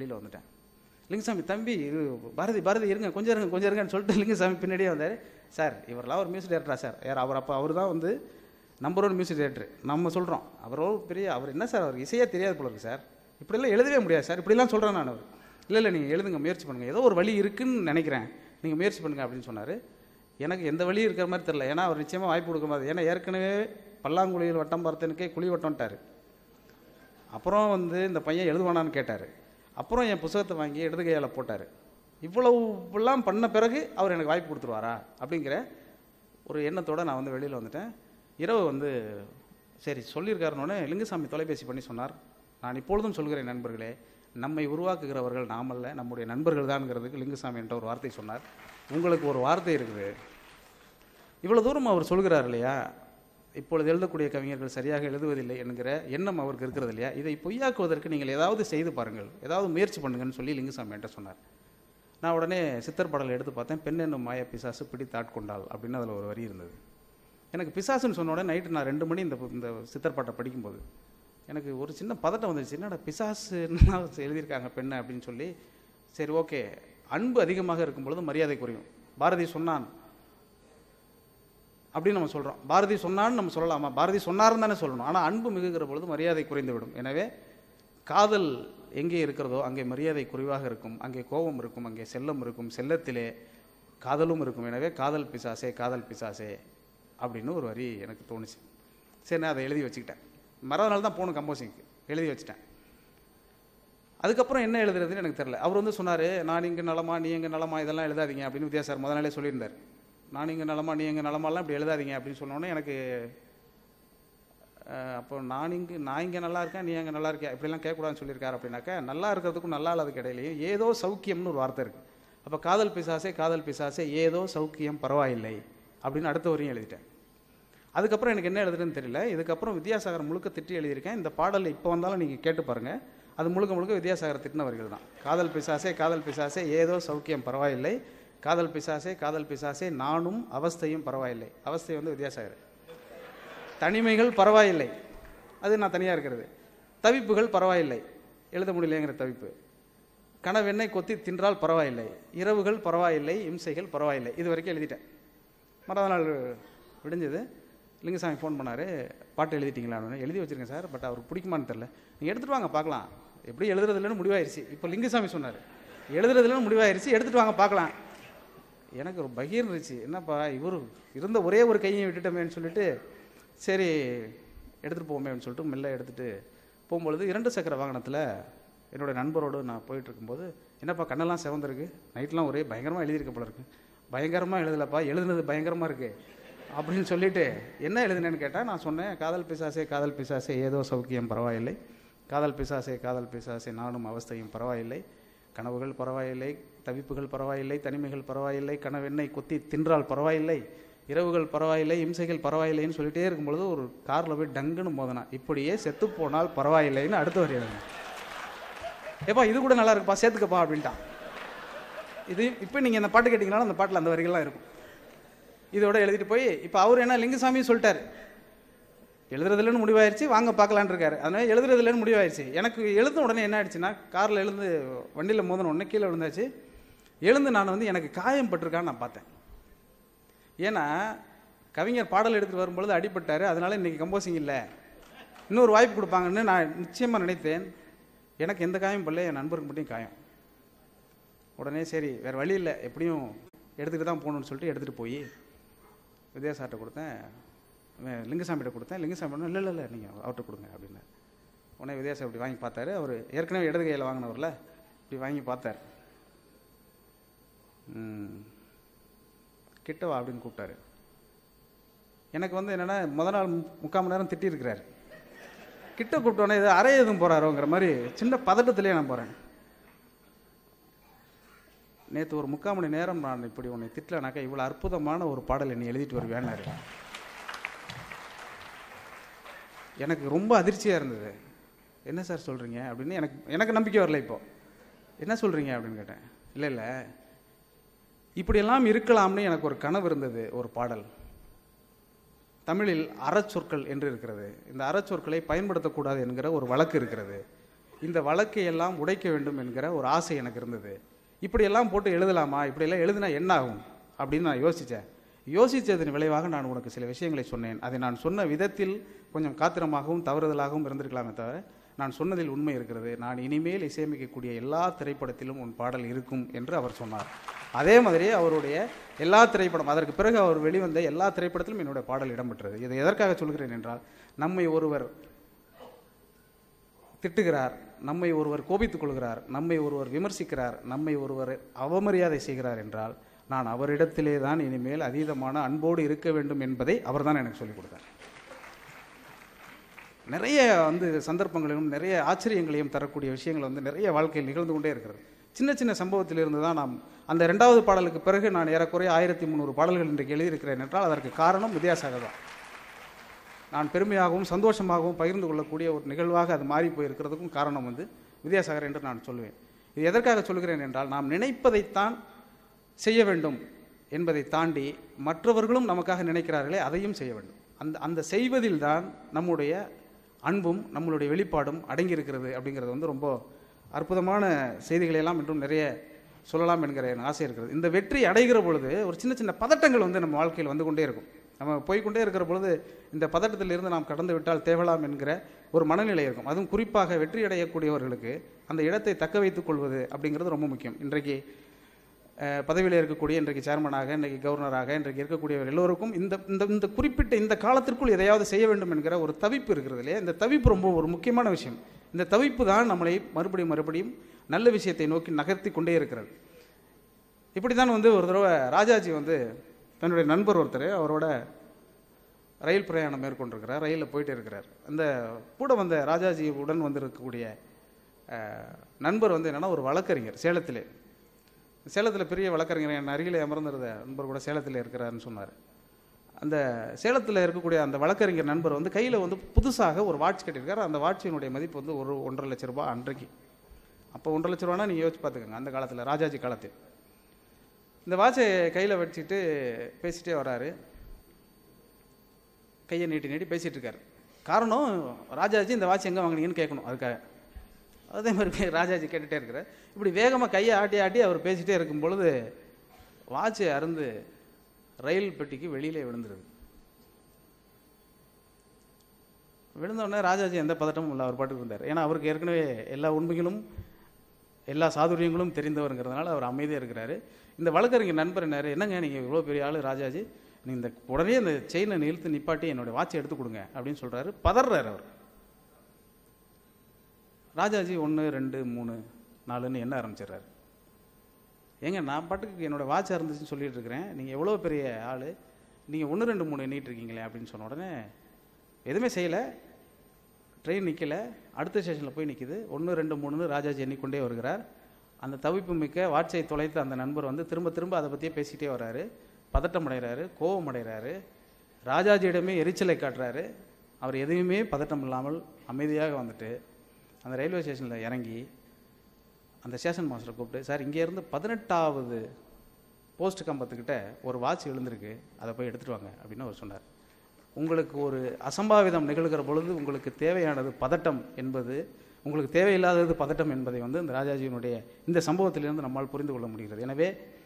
வெளியில் வந்துட்டேன் லிங்கசாமி தம்பி இது பாரதி பாரதி இருங்க கொஞ்சம் இருங்க கொஞ்சம் இருங்கன்னு சொல்லிட்டு லிங்கசாமி பின்னாடியே வந்தார் சார் இவரெல்லாம் ஒரு மியூசிக் டேரக்டரா சார் யார் அவர் அப்போ அவர் தான் வந்து நம்பர் ஒன் மியூசிக் டேரக்டர் நம்ம சொல்கிறோம் அவர் ஒரு பெரிய அவர் என்ன சார் அவர் இசையே தெரியாது போல இருக்கு சார் இப்படிலாம் எழுதவே முடியாது சார் இப்படிலாம் சொல்கிறேன் நான் அவர் இல்லை இல்லை நீங்கள் எழுதுங்க முயற்சி பண்ணுங்கள் ஏதோ ஒரு வழி இருக்குன்னு நினைக்கிறேன் நீங்கள் முயற்சி பண்ணுங்க அப்படின்னு சொன்னார் எனக்கு எந்த வழி இருக்கிற மாதிரி தெரியல ஏன்னா அவர் நிச்சயமாக வாய்ப்பு கொடுக்க மாதிரி ஏன்னா ஏற்கனவே பல்லாங்குழியில் வட்டம் பார்த்தனுக்கே குழி வட்டம்ட்டார் அப்புறம் வந்து இந்த பையன் எழுதுவானான்னு கேட்டார் அப்புறம் என் புத்தகத்தை வாங்கி இடது கையால் போட்டார் இவ்வளவு இப்படிலாம் பண்ண பிறகு அவர் எனக்கு வாய்ப்பு கொடுத்துருவாரா அப்படிங்கிற ஒரு எண்ணத்தோடு நான் வந்து வெளியில் வந்துட்டேன் இரவு வந்து சரி சொல்லியிருக்காருனோடனே லிங்குசாமி தொலைபேசி பண்ணி சொன்னார் நான் இப்பொழுதும் சொல்கிறேன் நண்பர்களே நம்மை உருவாக்குகிறவர்கள் நாமல்ல நம்முடைய நண்பர்கள் தான்ங்கிறதுக்கு லிங்குசாமி என்ற ஒரு வார்த்தை சொன்னார் உங்களுக்கு ஒரு வார்த்தை இருக்குது இவ்வளோ தூரம் அவர் சொல்கிறார் இல்லையா இப்பொழுது எழுதக்கூடிய கவிஞர்கள் சரியாக எழுதுவதில்லை என்கிற எண்ணம் அவருக்கு இருக்கிறது இல்லையா இதை பொய்யாக்குவதற்கு நீங்கள் ஏதாவது செய்து பாருங்கள் ஏதாவது முயற்சி பண்ணுங்கன்னு சொல்லி லிங்குசாமி என்கிட்ட சொன்னார் நான் உடனே சித்தர் பாடலை எடுத்து பார்த்தேன் பெண் என்னும் மாய பிசாசு பிடித்து ஆட்கொண்டாள் அப்படின்னு அதில் ஒரு வரி இருந்தது எனக்கு பிசாசுன்னு சொன்ன உடனே நைட்டு நான் ரெண்டு மணி இந்த இந்த சித்தர் பாட்டை படிக்கும்போது எனக்கு ஒரு சின்ன பதட்டம் வந்துச்சு என்னடா பிசாசுன்னு எழுதியிருக்காங்க பெண்ணை அப்படின்னு சொல்லி சரி ஓகே அன்பு அதிகமாக இருக்கும் பொழுது மரியாதை குறையும் பாரதி சொன்னான் அப்படின்னு நம்ம சொல்கிறோம் பாரதி சொன்னான்னு நம்ம சொல்லலாமா பாரதி சொன்னார்னு தானே சொல்லணும் ஆனால் அன்பு மிகுகிற பொழுது மரியாதை குறைந்து விடும் எனவே காதல் எங்கே இருக்கிறதோ அங்கே மரியாதை குறைவாக இருக்கும் அங்கே கோபம் இருக்கும் அங்கே செல்லம் இருக்கும் செல்லத்திலே காதலும் இருக்கும் எனவே காதல் பிசாசே காதல் பிசாசே அப்படின்னு ஒரு வரி எனக்கு தோணுச்சு சரி நான் அதை எழுதி வச்சுக்கிட்டேன் மறுநாள் தான் போகணும் கம்போசிங்க்கு எழுதி வச்சுட்டேன் அதுக்கப்புறம் என்ன எழுதுறதுன்னு எனக்கு தெரில அவர் வந்து சொன்னார் நான் இங்கே நலமா நீ எங்கே நலமா இதெல்லாம் எழுதாதீங்க அப்படின்னு வித்யாசார் முத நாளே சொல்லியிருந்தார் நான் இங்கே நலமா நீ எங்கே நலமாலாம் இப்படி எழுதாதீங்க அப்படின்னு சொன்னோன்னே எனக்கு அஹ், அப்போ நான் இங்கே நான் இங்கே நல்லா இருக்கேன் நீ அங்கே நல்லா இருக்கியா இப்படிலாம் கேட்கக்கூடாதுன்னு சொல்லியிருக்காரு அப்படின்னாக்கா நல்லா இருக்கிறதுக்கும் நல்லா இல்லாததுக்கு இடையிலையும் ஏதோ சௌக்கியம்னு ஒரு வார்த்தை இருக்குது அப்போ காதல் பிசாசே காதல் பிசாசே ஏதோ சௌக்கியம் பரவாயில்லை அப்படின்னு அடுத்த வரையும் எழுதிட்டேன் அதுக்கப்புறம் எனக்கு என்ன எழுதுறதுன்னு தெரியல இதுக்கப்புறம் வித்யாசாகர் முழுக்க திட்டி எழுதியிருக்கேன் இந்த பாடல் இப்போ வந்தாலும் நீங்கள் கேட்டு பாருங்கள் அது முழுக்க முழுக்க வித்யாசாகர் திட்டின வரிகள் தான் காதல் பிசாசே காதல் பிசாசே ஏதோ சௌக்கியம் பரவாயில்லை காதல் பிசாசே காதல் பிசாசே நானும் அவஸ்தையும் பரவாயில்லை அவஸ்தை வந்து வித்யாசாகர் தனிமைகள் பரவாயில்லை அது நான் தனியாக இருக்கிறது தவிப்புகள் பரவாயில்லை எழுத முடியலைங்கிற தவிப்பு கனவெண்ணை கொத்தி தின்றால் பரவாயில்லை இரவுகள் பரவாயில்லை இம்சைகள் பரவாயில்லை இது வரைக்கும் எழுதிட்டேன் மறாவது நாள் விடிஞ்சது லிங்கசாமி ஃபோன் பண்ணார் பாட்டு எழுதிட்டீங்களான்னு எழுதி வச்சிருக்கேன் சார் பட் அவருக்கு பிடிக்குமான்னு தெரில நீங்கள் எடுத்துகிட்டு வாங்க பார்க்கலாம் எப்படி எழுதுறது இல்லைன்னு முடிவாயிருச்சு இப்போ லிங்கசாமி சொன்னார் எழுதுறது இல்லைன்னு முடிவாயிருச்சு எடுத்துகிட்டு வாங்க பார்க்கலாம் எனக்கு ஒரு பகீர் இருந்துச்சு என்னப்பா இவர் இருந்த ஒரே ஒரு கையை விட்டுட்டோமேன்னு சொல்லிட்டு சரி எடுத்துகிட்டு போவோமேன்னு சொல்லிட்டு மெல்ல எடுத்துகிட்டு போகும்பொழுது இரண்டு சக்கர வாகனத்தில் என்னோட நண்பரோடு நான் போயிட்டு இருக்கும்போது என்னப்பா கண்ணெல்லாம் சிவந்திருக்கு நைட்லாம் ஒரே பயங்கரமாக எழுதியிருக்க போல இருக்கு பயங்கரமாக எழுதலப்பா எழுதுனது பயங்கரமாக இருக்கு அப்படின்னு சொல்லிட்டு என்ன எழுதுனேன்னு கேட்டால் நான் சொன்னேன் காதல் பிசாசே காதல் பிசாசே ஏதோ சௌக்கியம் பரவாயில்லை காதல் பிசாசே காதல் பிசாசே நானும் அவஸ்தையும் பரவாயில்லை கனவுகள் பரவாயில்லை தவிப்புகள் பரவாயில்லை தனிமைகள் பரவாயில்லை கனவெண்ணை கொத்தி தின்றால் பரவாயில்லை இரவுகள் பரவாயில்லை இம்சைகள் பரவாயில்லைன்னு சொல்லிட்டே இருக்கும்பொழுது ஒரு காரில் போய் டங்குன்னு மோதனா இப்படியே செத்து போனால் பரவாயில்லைன்னு அடுத்த வரி எழுதினேன் ஏப்பா இது கூட நல்லா இருக்குப்பா சேர்த்துக்கப்பா அப்படின்ட்டான் இது இப்போ நீங்கள் இந்த பாட்டு கேட்டிங்கனாலும் அந்த பாட்டில் அந்த வரிகள்லாம் இருக்கும் இதோட எழுதிட்டு போய் இப்போ அவர் என்ன லிங்குசாமி சொல்லிட்டாரு எழுதுறதுலன்னு முடிவாயிருச்சு வாங்க பார்க்கலான்னு இருக்காரு அதனால எழுதுறதுலன்னு முடிவாயிருச்சு எனக்கு எழுந்த உடனே என்ன ஆயிடுச்சுன்னா காரில் எழுந்து வண்டியில் மோதின உடனே கீழே விழுந்தாச்சு எழுந்து நான் வந்து எனக்கு காயம் பட்டிருக்கான்னு நான் பார்த்தேன் ஏன்னா கவிஞர் பாடல் எடுத்துகிட்டு வரும்பொழுது அடிபட்டார் அதனால இன்னைக்கு கம்போசிங் இல்லை இன்னொரு வாய்ப்பு கொடுப்பாங்கன்னு நான் நிச்சயமாக நினைத்தேன் எனக்கு எந்த காயம் படல என் நண்பருக்கு மட்டும் காயம் உடனே சரி வேறு வழி இல்லை எப்படியும் எடுத்துகிட்டு தான் போகணும்னு சொல்லிட்டு எடுத்துகிட்டு போய் வித்யாசார்ட்ட கொடுத்தேன் இவன் லிங்கசாமிகிட்ட கொடுத்தேன் லிங்கசாமி பண்ண இல்லை இல்லை இல்லை நீங்கள் அவர்கிட்ட கொடுங்க அப்படின்னு உடனே வித்யாசாமி இப்படி வாங்கி பார்த்தாரு அவர் ஏற்கனவே இடது கையில் வாங்கினவர்ல இப்படி வாங்கி பார்த்தார் ம், கிட்ட வா அப்படின்னு கூப்பிட்டாரு எனக்கு வந்து என்னென்னா முத நாள் மு- முக்கால் மணி நேரம் திட்டியிருக்கிறாரு கிட்ட கூப்பிட்டோன்னே இது அறை எதுவும் போகிறாரோங்கிற மாதிரி சின்ன பதட்டத்திலே நான் போகிறேன் நேற்று ஒரு முக்கால் மணி நேரம் நான் இப்படி உன்னை திட்டலனாக்கா இவ்வளோ அற்புதமான ஒரு பாடல் என்னை எழுதிட்டு வருவேன்னாரு எனக்கு ரொம்ப அதிர்ச்சியாக இருந்தது என்ன சார் சொல்கிறீங்க அப்படின்னு எனக்கு எனக்கு நம்பிக்கை வரல இப்போ என்ன சொல்கிறீங்க அப்படின்னு கேட்டேன் இல்லை இல்லை இப்படியெல்லாம் இருக்கலாம்னு எனக்கு ஒரு கனவு இருந்தது ஒரு பாடல் தமிழில் அறச்சொற்கள் என்று இருக்கிறது இந்த அறச்சொற்களை பயன்படுத்தக்கூடாது என்கிற ஒரு வழக்கு இருக்கிறது இந்த வழக்கை எல்லாம் உடைக்க வேண்டும் என்கிற ஒரு ஆசை எனக்கு இருந்தது இப்படியெல்லாம் போட்டு எழுதலாமா இப்படியெல்லாம் எழுதினா என்ன ஆகும் அப்படின்னு நான் யோசித்தேன் யோசித்ததன் விளைவாக நான் உனக்கு சில விஷயங்களை சொன்னேன் அதை நான் சொன்ன விதத்தில் கொஞ்சம் காத்திரமாகவும் தவறுதலாகவும் இருந்திருக்கலாமே தவிர நான் சொன்னதில் உண்மை இருக்கிறது நான் இனிமேல் இசையமைக்கக்கூடிய எல்லா திரைப்படத்திலும் உன் பாடல் இருக்கும் என்று அவர் சொன்னார் அதே மாதிரி அவருடைய எல்லா திரைப்படம் அதற்கு பிறகு அவர் வெளிவந்த எல்லா திரைப்படத்திலும் என்னுடைய பாடல் இடம்பெற்றது இதை எதற்காக சொல்கிறேன் என்றால் நம்மை ஒருவர் திட்டுகிறார் நம்மை ஒருவர் கோபித்துக் கொள்கிறார் நம்மை ஒருவர் விமர்சிக்கிறார் நம்மை ஒருவர் அவமரியாதை செய்கிறார் என்றால் நான் அவரிடத்திலே தான் இனிமேல் அதீதமான அன்போடு இருக்க வேண்டும் என்பதை அவர்தான் எனக்கு சொல்லிக் கொடுத்தார் நிறைய வந்து சந்தர்ப்பங்களிலும் நிறைய ஆச்சரியங்களையும் தரக்கூடிய விஷயங்கள் வந்து நிறைய வாழ்க்கையில் நிகழ்ந்து கொண்டே இருக்கிறது சின்ன சின்ன சம்பவத்திலிருந்து தான் நாம் அந்த ரெண்டாவது பாடலுக்கு பிறகு நான் ஏறக்குறைய ஆயிரத்தி முந்நூறு பாடல்கள் இன்றைக்கு எழுதியிருக்கிறேன் என்றால் அதற்கு காரணம் வித்யாசாகர் தான் நான் பெருமையாகவும் சந்தோஷமாகவும் பகிர்ந்து கொள்ளக்கூடிய ஒரு நிகழ்வாக அது மாறி போயிருக்கிறதுக்கும் காரணம் வந்து வித்யாசாகர் என்று நான் சொல்லுவேன் இது எதற்காக சொல்கிறேன் என்றால் நாம் நினைப்பதைத்தான் செய்ய வேண்டும் என்பதை தாண்டி மற்றவர்களும் நமக்காக நினைக்கிறார்களே அதையும் செய்ய வேண்டும் அந்த அந்த செய்வதில் தான் நம்முடைய அன்பும் நம்மளுடைய வெளிப்பாடும் அடங்கியிருக்கிறது அப்படிங்கிறது வந்து ரொம்ப அற்புதமான செய்திகளை எல்லாம் இன்றும் நிறைய சொல்லலாம் என்கிற என் ஆசை இருக்கிறது இந்த வெற்றி அடைகிற பொழுது ஒரு சின்ன சின்ன பதட்டங்கள் வந்து நம்ம வாழ்க்கையில் வந்து கொண்டே இருக்கும் நம்ம போய்க்கொண்டே இருக்கிற பொழுது இந்த பதட்டத்திலிருந்து நாம் கடந்து விட்டால் தேவலாம் என்கிற ஒரு மனநிலை இருக்கும் அதுவும் குறிப்பாக வெற்றி அடையக்கூடியவர்களுக்கு அந்த இடத்தை தக்க வைத்துக் கொள்வது அப்படிங்கிறது ரொம்ப முக்கியம் இன்றைக்கு அஹ், பதவியில் இருக்கக்கூடிய இன்றைக்கு சேர்மனாக இன்றைக்கு கவர்னராக இன்றைக்கு இருக்கக்கூடியவர் எல்லோருக்கும் இந்த இந்த இந்த குறிப்பிட்ட இந்த காலத்திற்குள் எதையாவது செய்ய வேண்டும் என்கிற ஒரு தவிப்பு இருக்கிறது இல்லையா இந்த தவிப்பு ரொம்ப ஒரு முக்கியமான விஷயம் இந்த தவிப்பு தான் நம்மளை மறுபடியும் மறுபடியும் நல்ல விஷயத்தை நோக்கி நகர்த்தி கொண்டே இருக்கிறது இப்படி தான் வந்து ஒரு தடவை ராஜாஜி வந்து தன்னுடைய நண்பர் ஒருத்தர் அவரோட ரயில் பிரயாணம் மேற்கொண்டிருக்கிறார் ரயிலில் போயிட்டே இருக்கிறார் அந்த கூட வந்த ராஜாஜி உடன் வந்திருக்கக்கூடிய அஹ், நண்பர் வந்து என்னன்னா ஒரு வழக்கறிஞர் சேலத்திலே சேலத்தில் பெரிய வழக்கறிஞர் என் அருகிலே அமர்ந்திருந்த நண்பர் கூட சேலத்தில் இருக்கிறாருன்னு சொன்னார் அந்த சேலத்தில் இருக்கக்கூடிய அந்த வழக்கறிஞர் நண்பர் வந்து கையில் வந்து புதுசாக ஒரு வாட்ச் கட்டியிருக்காரு அந்த வாட்சினுடைய மதிப்பு வந்து ஒரு ஒன்றரை லட்ச ரூபாய் அன்றைக்கு அப்போ ஒன்றரை லட்ச ரூபானா நீங்கள் யோசிச்சு பார்த்துக்கோங்க அந்த காலத்தில் ராஜாஜி காலத்தில் இந்த வாட்சை கையில் வச்சுட்டு பேசிட்டே வராரு கையை நீட்டி நீட்டி பேசிட்டு இருக்காரு காரணம் ராஜாஜி இந்த வாட்ச் எங்கே வாங்குனீங்கன்னு கேட்கணும் அதுக்காக அதே மாதிரி ராஜாஜி கேட்டுட்டே இருக்கிறார் இப்படி வேகமாக கையை ஆட்டி ஆட்டி அவர் பேசிட்டே இருக்கும் பொழுது வாட்ச் அருந்து ரயில் பெட்டிக்கு வெளியிலே விழுந்துருது விழுந்த உடனே ராஜாஜி எந்த பதட்டமும் இல்லை அவர் பாட்டுக்கு இருந்தார் ஏன்னா அவருக்கு ஏற்கனவே எல்லா உண்மைகளும் எல்லா சாதுரியங்களும் தெரிந்தவருங்கிறதுனால அவர் அமைதியாக இருக்கிறாரு இந்த வழக்கறிஞர் நண்பர் என்ன என்னங்க நீங்கள் இவ்வளோ பெரிய ஆள் ராஜாஜி நீ இந்த உடனே அந்த செயினை இழுத்து நிப்பாட்டி என்னோட வாட்சை எடுத்து கொடுங்க அப்படின்னு சொல்கிறாரு பதறாரு அவர் ராஜாஜி ஒன்று ரெண்டு மூணு நாலுன்னு என்ன ஆரம்பிச்சிடுறாரு ஏங்க நான் பாட்டுக்கு என்னோட வாட்ச் இருந்துச்சுன்னு சொல்லிட்டு இருக்கிறேன் நீங்கள் எவ்வளோ பெரிய ஆள் நீங்கள் ஒன்று ரெண்டு மூணு எண்ணிட்டு இருக்கீங்களே அப்படின்னு சொன்ன உடனே எதுவுமே செய்யலை ட்ரெயின் நிற்கல அடுத்த ஸ்டேஷனில் போய் நிற்கிது ஒன்று ரெண்டு மூணுன்னு ராஜாஜி எண்ணிக்கொண்டே வருகிறார் அந்த தவிப்பு மிக்க வாட்சை தொலைத்த அந்த நண்பர் வந்து திரும்ப திரும்ப அதை பற்றியே பேசிக்கிட்டே வர்றாரு பதட்டம் அடைகிறாரு கோபம் அடைகிறாரு ராஜாஜியிடமே எரிச்சலை காட்டுறாரு அவர் எதையுமே பதட்டம் இல்லாமல் அமைதியாக வந்துட்டு அந்த ரயில்வே ஸ்டேஷனில் இறங்கி அந்த ஸ்டேஷன் மாஸ்டரை கூப்பிட்டு சார் இங்கேருந்து பதினெட்டாவது போஸ்ட் கம்பத்துக்கிட்ட ஒரு வாட்ச் விழுந்திருக்கு அதை போய் எடுத்துகிட்டு வாங்க அப்படின்னு அவர் சொன்னார் உங்களுக்கு ஒரு அசம்பாவிதம் நிகழ்கிற பொழுது உங்களுக்கு தேவையானது பதட்டம் என்பது உங்களுக்கு தேவையில்லாதது பதட்டம் என்பதை வந்து இந்த ராஜாஜியினுடைய இந்த சம்பவத்திலிருந்து நம்மால் புரிந்து கொள்ள முடிகிறது எனவே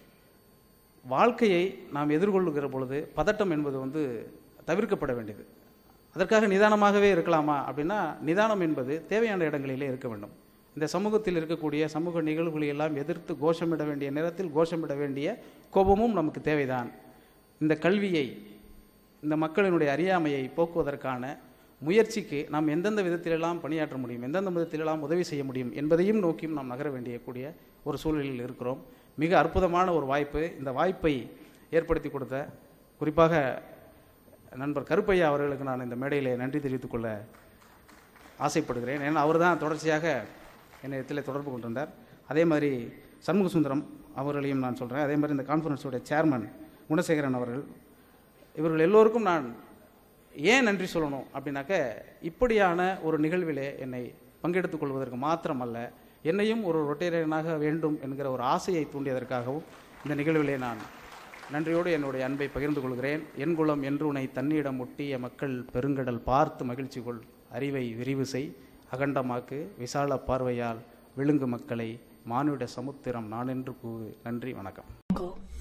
வாழ்க்கையை நாம் எதிர்கொள்ளுகிற பொழுது பதட்டம் என்பது வந்து தவிர்க்கப்பட வேண்டியது அதற்காக நிதானமாகவே இருக்கலாமா அப்படின்னா நிதானம் என்பது தேவையான இடங்களிலே இருக்க வேண்டும் இந்த சமூகத்தில் இருக்கக்கூடிய சமூக நிகழ்வுகளை எல்லாம் எதிர்த்து கோஷமிட வேண்டிய நேரத்தில் கோஷமிட வேண்டிய கோபமும் நமக்கு தேவைதான் இந்த கல்வியை இந்த மக்களினுடைய அறியாமையை போக்குவதற்கான முயற்சிக்கு நாம் எந்தெந்த விதத்திலெல்லாம் பணியாற்ற முடியும் எந்தெந்த விதத்திலெல்லாம் உதவி செய்ய முடியும் என்பதையும் நோக்கியும் நாம் நகர வேண்டிய கூடிய ஒரு சூழலில் இருக்கிறோம் மிக அற்புதமான ஒரு வாய்ப்பு இந்த வாய்ப்பை ஏற்படுத்தி கொடுத்த குறிப்பாக நண்பர் கருப்பையா அவர்களுக்கு நான் இந்த மேடையிலே நன்றி தெரிவித்துக் கொள்ள ஆசைப்படுகிறேன் ஏன்னா அவர் தான் தொடர்ச்சியாக என்னிடத்தில் தொடர்பு கொண்டிருந்தார் அதே மாதிரி சண்முக சுந்தரம் அவர்களையும் நான் சொல்கிறேன் அதே மாதிரி இந்த கான்ஃபரன்ஸோட சேர்மன் குணசேகரன் அவர்கள் இவர்கள் எல்லோருக்கும் நான் ஏன் நன்றி சொல்லணும் அப்படின்னாக்க இப்படியான ஒரு நிகழ்விலே என்னை பங்கெடுத்துக் கொள்வதற்கு மாத்திரமல்ல என்னையும் ஒரு ரொட்டேரியனாக வேண்டும் என்கிற ஒரு ஆசையை தூண்டியதற்காகவும் இந்த நிகழ்விலே நான் நன்றியோடு என்னுடைய அன்பை பகிர்ந்து கொள்கிறேன் என் குலம் என்று உன்னை தன்னிடம் ஒட்டிய மக்கள் பெருங்கடல் பார்த்து மகிழ்ச்சி கொள் அறிவை விரிவு செய் அகண்டமாக்கு விசால பார்வையால் விழுங்கு மக்களை மானுட சமுத்திரம் நானென்று கூவு நன்றி வணக்கம்